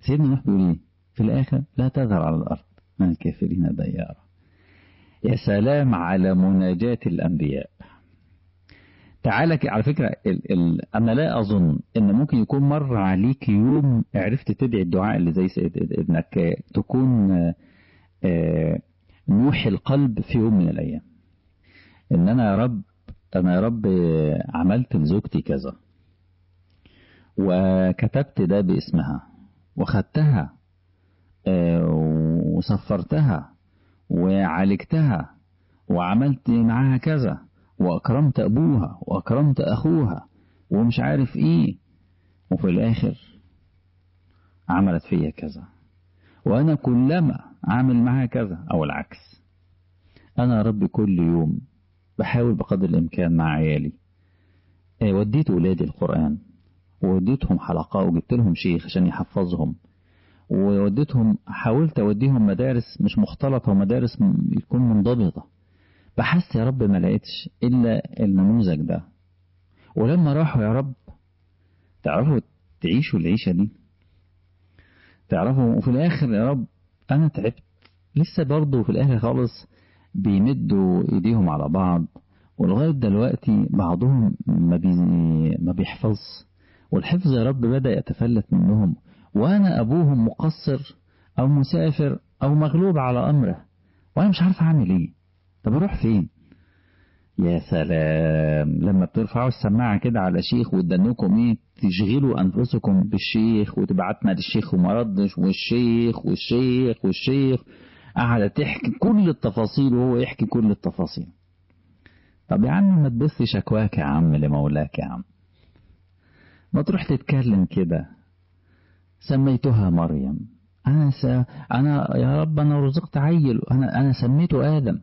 سيدنا نوح بيقول ايه في الآخر لا تذر على الأرض من الكافرين ديارا يا سلام على مناجاة الأنبياء تعالى على فكرة ال ال أنا لا أظن إن ممكن يكون مر عليك يوم عرفت تدعي الدعاء اللي زي إنك تكون نوح القلب في يوم من الأيام إن أنا يا رب أنا يا رب عملت لزوجتي كذا وكتبت ده باسمها وخدتها وصفرتها وعالجتها وعملت معاها كذا وأكرمت أبوها وأكرمت أخوها ومش عارف إيه وفي الآخر عملت فيا كذا وأنا كلما عامل معاها كذا أو العكس أنا يا رب كل يوم بحاول بقدر الإمكان مع عيالي وديت ولادي القرآن ووديتهم حلقات وجبت لهم شيخ عشان يحفظهم ووديتهم حاولت أوديهم مدارس مش مختلطة ومدارس يكون منضبطة بحثت يا رب ما لقيتش إلا النموذج ده ولما راحوا يا رب تعرفوا تعيشوا العيشة دي تعرفوا وفي الآخر يا رب أنا تعبت لسه برضه في الآخر خالص بيمدوا إيديهم على بعض ولغاية دلوقتي بعضهم ما, بي ما بيحفظ والحفظ يا رب بدأ يتفلت منهم وأنا أبوهم مقصر أو مسافر أو مغلوب على أمره وأنا مش عارف أعمل إيه طب أروح فين يا سلام لما بترفعوا السماعة كده على شيخ وتدنكم ايه تشغلوا أنفسكم بالشيخ وتبعتنا للشيخ وما ردش والشيخ والشيخ والشيخ قاعدة تحكي كل التفاصيل وهو يحكي كل التفاصيل طب يا عم ما تبث شكواك يا عم لمولاك يا عم ما تروح تتكلم كده سميتها مريم أنا س... أنا يا رب أنا رزقت عيل أنا أنا سميته آدم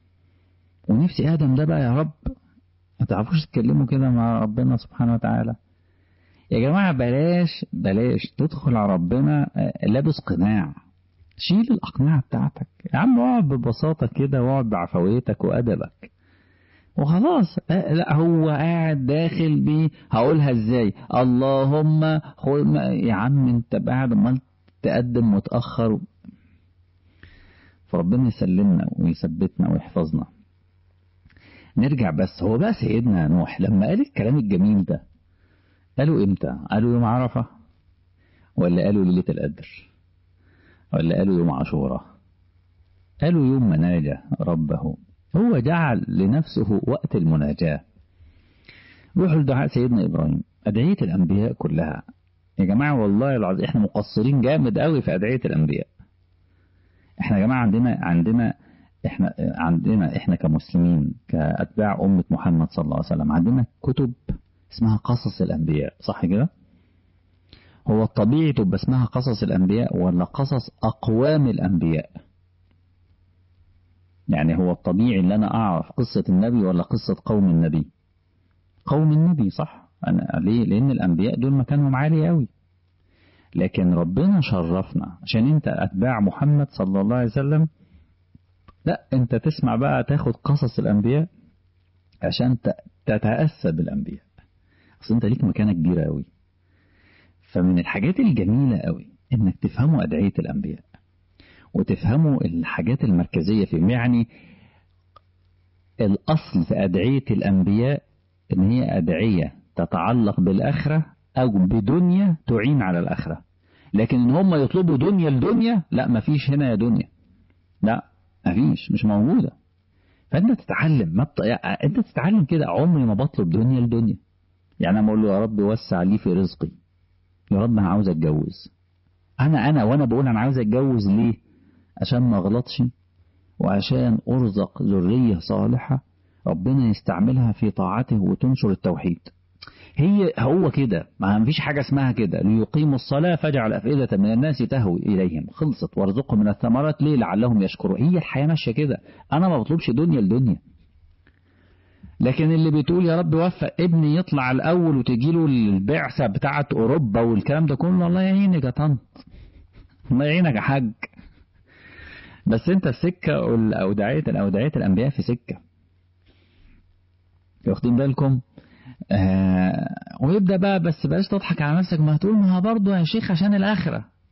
ونفسي آدم ده بقى يا رب ما تعرفوش تتكلموا كده مع ربنا سبحانه وتعالى يا جماعة بلاش بلاش تدخل على ربنا لابس قناع شيل الأقنعة بتاعتك يا عم اقعد ببساطة كده واقعد بعفويتك وأدبك وخلاص لا هو قاعد داخل بيه هقولها ازاي اللهم خل يا عم انت قاعد امال تقدم متأخر فربنا يسلمنا ويثبتنا ويحفظنا نرجع بس هو بقى سيدنا نوح لما قال الكلام الجميل ده قالوا امتى قالوا يوم عرفة ولا قالوا ليلة القدر ولا قالوا يوم عاشوراء قالوا يوم مناجى ربه هو جعل لنفسه وقت المناجاة روحوا لدعاء سيدنا إبراهيم أدعية الأنبياء كلها يا جماعة والله العظيم احنا مقصرين جامد قوي في أدعية الأنبياء احنا يا جماعة عندنا عندنا احنا عندنا احنا كمسلمين كأتباع أمة محمد صلى الله عليه وسلم عندنا كتب اسمها قصص الأنبياء صح كده هو الطبيعي تبقى اسمها قصص الأنبياء ولا قصص أقوام الأنبياء يعني هو الطبيعي اللي أنا أعرف قصة النبي ولا قصة قوم النبي قوم النبي صح أنا ليه لأن الأنبياء دول مكانهم عالي قوي لكن ربنا شرفنا عشان انت أتباع محمد صلى الله عليه وسلم لا انت تسمع بقى تاخد قصص الأنبياء عشان تتأسى بالأنبياء أصل انت ليك مكانة كبيرة قوي فمن الحاجات الجميلة قوي انك تفهموا أدعية الأنبياء وتفهموا الحاجات المركزية فيهم يعني الأصل في أدعية الأنبياء إن هي أدعية تتعلق بالآخرة أو بدنيا تعين على الآخرة لكن إن هم يطلبوا دنيا لدنيا لا مفيش هنا يا دنيا لا مفيش مش موجودة فأنت تتعلم ما بط... أنت تتعلم كده عمري ما بطلب دنيا لدنيا يعني أنا بقول له يا رب وسع لي في رزقي يا رب أنا عاوز أتجوز أنا أنا وأنا بقول أنا عاوز أتجوز ليه عشان ما أغلطش وعشان أرزق ذرية صالحة ربنا يستعملها في طاعته وتنشر التوحيد هي هو كده ما فيش حاجة اسمها كده ليقيموا الصلاة فاجعل أفئدة من الناس تهوي إليهم خلصت وارزقهم من الثمرات ليه لعلهم يشكروا هي الحياة ماشية كده أنا ما بطلبش دنيا لدنيا لكن اللي بتقول يا رب وفق ابني يطلع الأول وتجي له البعثة بتاعة أوروبا والكلام ده كله الله يعينك يا طنط الله يعينك يا حاج بس انت في سكة الأودعية الأودعية الأنبياء في سكة واخدين بالكم آه ويبدأ بقى بس بلاش تضحك على نفسك ما هتقول ما برضه يا شيخ عشان الآخرة